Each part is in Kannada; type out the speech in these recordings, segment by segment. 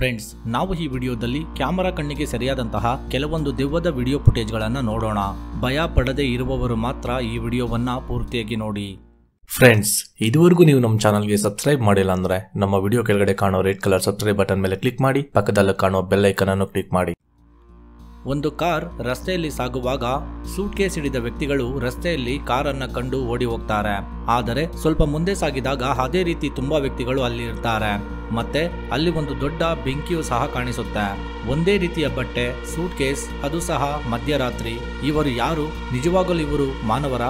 ಫ್ರೆಂಡ್ಸ್ ನಾವು ಈ ವಿಡಿಯೋದಲ್ಲಿ ಕ್ಯಾಮರಾ ಕಣ್ಣಿಗೆ ಸರಿಯಾದಂತಹ ಕೆಲವೊಂದು ದೆವ್ವದ ವಿಡಿಯೋ ಫುಟೇಜ್ಗಳನ್ನು ನೋಡೋಣ ಭಯ ಪಡದೆ ಇರುವವರು ಮಾತ್ರ ಈ ವಿಡಿಯೋವನ್ನ ಪೂರ್ತಿಯಾಗಿ ನೋಡಿ ಫ್ರೆಂಡ್ಸ್ ಇದುವರೆಗೂ ನೀವು ನಮ್ಮ ಚಾನಲ್ಗೆ ಸಬ್ಸ್ಕ್ರೈಬ್ ಮಾಡಿಲ್ಲ ಅಂದ್ರೆ ನಮ್ಮ ವಿಡಿಯೋ ಕೆಳಗಡೆ ಕಾಣೋ ರೆಡ್ ಕಲರ್ ಸಬ್ಸ್ಕ್ರೈಬ್ ಬಟನ್ ಮೇಲೆ ಕ್ಲಿಕ್ ಮಾಡಿ ಪಕ್ಕದಲ್ಲಿ ಕಾಣೋ ಬೆಲ್ ಐಕನ್ ಅನ್ನು ಕ್ಲಿಕ್ ಮಾಡಿ ಒಂದು ಕಾರ್ ರಸ್ತೆಯಲ್ಲಿ ಸಾಗುವಾಗ ಸೂಟ್ ಕೇಸ್ ಹಿಡಿದ ವ್ಯಕ್ತಿಗಳು ರಸ್ತೆಯಲ್ಲಿ ಕಾರನ್ನ ಕಂಡು ಓಡಿ ಹೋಗ್ತಾರೆ ಆದರೆ ಸ್ವಲ್ಪ ಮುಂದೆ ಸಾಗಿದಾಗ ಅದೇ ರೀತಿ ತುಂಬಾ ವ್ಯಕ್ತಿಗಳು ಅಲ್ಲಿ ಇರ್ತಾರೆ ಮತ್ತೆ ಅಲ್ಲಿ ಒಂದು ದೊಡ್ಡ ಬೆಂಕಿಯು ಸಹ ಕಾಣಿಸುತ್ತೆ ಒಂದೇ ರೀತಿಯ ಬಟ್ಟೆ ಸೂಟ್ ಕೇಸ್ ಅದು ಸಹ ಮಧ್ಯರಾತ್ರಿ ಇವರು ಯಾರು ನಿಜವಾಗಲೂ ಇವರು ಮಾನವರ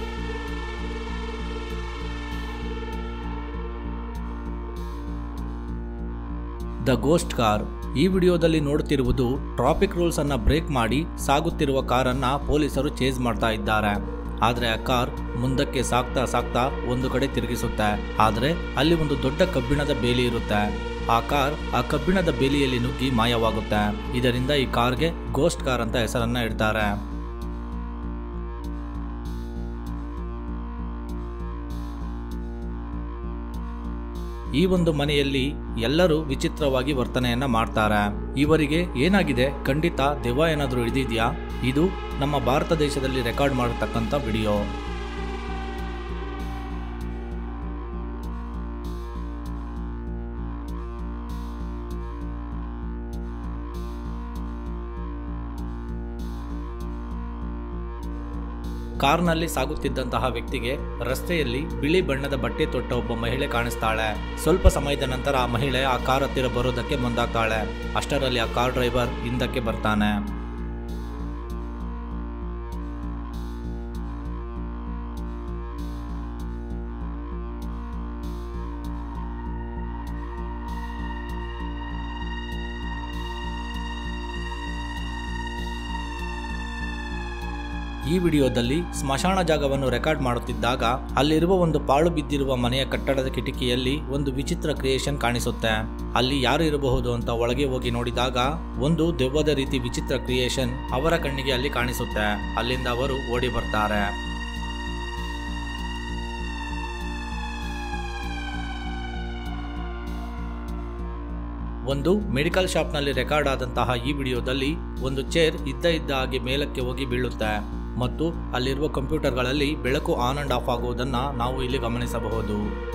ದ ಗೋಸ್ಟ್ ಕಾರ್ ಈ ವಿಡಿಯೋದಲ್ಲಿ ನೋಡುತ್ತಿರುವುದು ಟ್ರಾಫಿಕ್ ರೂಲ್ಸ್ ಅನ್ನ ಬ್ರೇಕ್ ಮಾಡಿ ಸಾಗುತ್ತಿರುವ ಕಾರನ್ನ ಪೊಲೀಸರು ಚೇಸ್ ಮಾಡ್ತಾ ಇದ್ದಾರೆ ಆದ್ರೆ ಆ ಕಾರ್ ಮುಂದಕ್ಕೆ ಸಾಗ್ತಾ ಸಾಗ್ತಾ ಒಂದು ಕಡೆ ತಿರುಗಿಸುತ್ತೆ ಆದ್ರೆ ಅಲ್ಲಿ ಒಂದು ದೊಡ್ಡ ಕಬ್ಬಿಣದ ಬೇಲಿ ಇರುತ್ತೆ ಆ ಕಾರ್ ಆ ಕಬ್ಬಿಣದ ಬೇಲಿಯಲ್ಲಿ ನುಗ್ಗಿ ಮಾಯವಾಗುತ್ತೆ ಇದರಿಂದ ಈ ಕಾರ್ಗೆ ಗೋಸ್ಟ್ ಕಾರ್ ಅಂತ ಹೆಸರನ್ನ ಇಡ್ತಾರೆ ಈ ಒಂದು ಮನೆಯಲ್ಲಿ ಎಲ್ಲರೂ ವಿಚಿತ್ರವಾಗಿ ವರ್ತನೆಯನ್ನ ಮಾಡ್ತಾರೆ ಇವರಿಗೆ ಏನಾಗಿದೆ ಖಂಡಿತ ದೆವ್ವ ಏನಾದರೂ ಹಿಡಿದಿದ್ಯಾ ಇದು ನಮ್ಮ ಭಾರತ ದೇಶದಲ್ಲಿ ರೆಕಾರ್ಡ್ ಮಾಡತಕ್ಕಂಥ ವಿಡಿಯೋ ಕಾರ್ನಲ್ಲಿ ಸಾಗುತ್ತಿದ್ದಂತಹ ವ್ಯಕ್ತಿಗೆ ರಸ್ತೆಯಲ್ಲಿ ಬಿಳಿ ಬಣ್ಣದ ಬಟ್ಟೆ ತೊಟ್ಟ ಒಬ್ಬ ಮಹಿಳೆ ಕಾಣಿಸ್ತಾಳೆ ಸ್ವಲ್ಪ ಸಮಯದ ನಂತರ ಆ ಮಹಿಳೆ ಆ ಕಾರ್ ಹತ್ತಿರ ಬರೋದಕ್ಕೆ ಮುಂದಾಗ್ತಾಳೆ ಅಷ್ಟರಲ್ಲಿ ಆ ಕಾರ್ ಡ್ರೈವರ್ ಹಿಂದಕ್ಕೆ ಬರ್ತಾನೆ ಈ ವಿಡಿಯೋದಲ್ಲಿ ಸ್ಮಶಾನ ಜಾಗವನ್ನು ರೆಕಾರ್ಡ್ ಮಾಡುತ್ತಿದ್ದಾಗ ಅಲ್ಲಿರುವ ಒಂದು ಪಾಳು ಬಿದ್ದಿರುವ ಮನೆಯ ಕಟ್ಟಡದ ಕಿಟಕಿಯಲ್ಲಿ ಒಂದು ವಿಚಿತ್ರ ಕ್ರಿಯೇಷನ್ ಕಾಣಿಸುತ್ತೆ ಅಲ್ಲಿ ಯಾರು ಇರಬಹುದು ಅಂತ ಒಳಗೆ ಹೋಗಿ ನೋಡಿದಾಗ ಒಂದು ದೆವ್ವದ ರೀತಿ ವಿಚಿತ್ರ ಕ್ರಿಯೇಷನ್ ಅವರ ಕಣ್ಣಿಗೆ ಅಲ್ಲಿ ಕಾಣಿಸುತ್ತೆ ಅಲ್ಲಿಂದ ಅವರು ಓಡಿ ಬರ್ತಾರೆ ಒಂದು ಮೆಡಿಕಲ್ ಶಾಪ್ನಲ್ಲಿ ರೆಕಾರ್ಡ್ ಆದಂತಹ ಈ ವಿಡಿಯೋದಲ್ಲಿ ಒಂದು ಚೇರ್ ಇದ್ದ ಇದ್ದ ಹಾಗೆ ಮೇಲಕ್ಕೆ ಹೋಗಿ ಬೀಳುತ್ತೆ ಮತ್ತು ಅಲ್ಲಿರುವ ಕಂಪ್ಯೂಟರ್ಗಳಲ್ಲಿ ಬೆಳಕು ಆನ್ ಅಂಡ್ ಆಫ್ ಆಗುವುದನ್ನು ನಾವು ಇಲ್ಲಿ ಗಮನಿಸಬಹುದು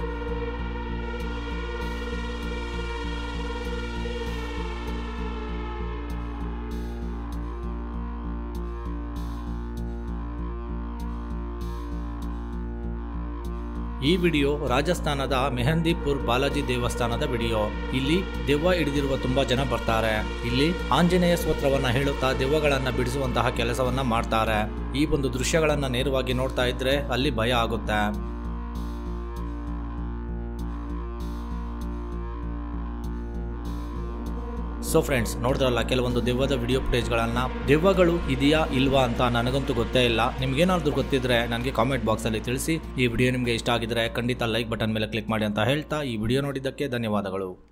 ಈ ವಿಡಿಯೋ ರಾಜಸ್ಥಾನದ ಮೆಹಂದಿಪುರ್ ಬಾಲಾಜಿ ದೇವಸ್ಥಾನದ ವಿಡಿಯೋ ಇಲ್ಲಿ ದೆವ್ವ ಹಿಡಿದಿರುವ ತುಂಬಾ ಜನ ಬರ್ತಾರೆ ಇಲ್ಲಿ ಆಂಜನೇಯ ಸ್ತೋತ್ರವನ್ನ ಹೇಳುತ್ತಾ ದೆವ್ವಗಳನ್ನ ಬಿಡಿಸುವಂತಹ ಕೆಲಸವನ್ನ ಮಾಡ್ತಾರೆ ಈ ಒಂದು ದೃಶ್ಯಗಳನ್ನ ನೇರವಾಗಿ ನೋಡ್ತಾ ಇದ್ರೆ ಅಲ್ಲಿ ಭಯ ಆಗುತ್ತೆ ಸೊ ಫ್ರೆಂಡ್ಸ್ ನೋಡಿದ್ರಲ್ಲ ಕೆಲವೊಂದು ದೆವ್ವದ ವಿಡಿಯೋ ಫುಟೇಜ್ಗಳನ್ನ ದೆವ್ವಗಳು ಇದೆಯಾ ಇಲ್ವಾ ಅಂತ ನನಗಂತೂ ಗೊತ್ತೇ ಇಲ್ಲ ನಿಮ್ಗೇನಾದ್ರೂ ಗೊತ್ತಿದ್ರೆ ನನಗೆ ಕಾಮೆಂಟ್ ಬಾಕ್ಸಲ್ಲಿ ತಿಳಿಸಿ ಈ ವಿಡಿಯೋ ನಿಮಗೆ ಇಷ್ಟ ಆಗಿದ್ರೆ ಖಂಡಿತ ಲೈಕ್ ಬಟನ್ ಮೇಲೆ ಕ್ಲಿಕ್ ಮಾಡಿ ಅಂತ ಹೇಳ್ತಾ ಈ ವಿಡಿಯೋ ನೋಡಿದ್ದಕ್ಕೆ ಧನ್ಯವಾದಗಳು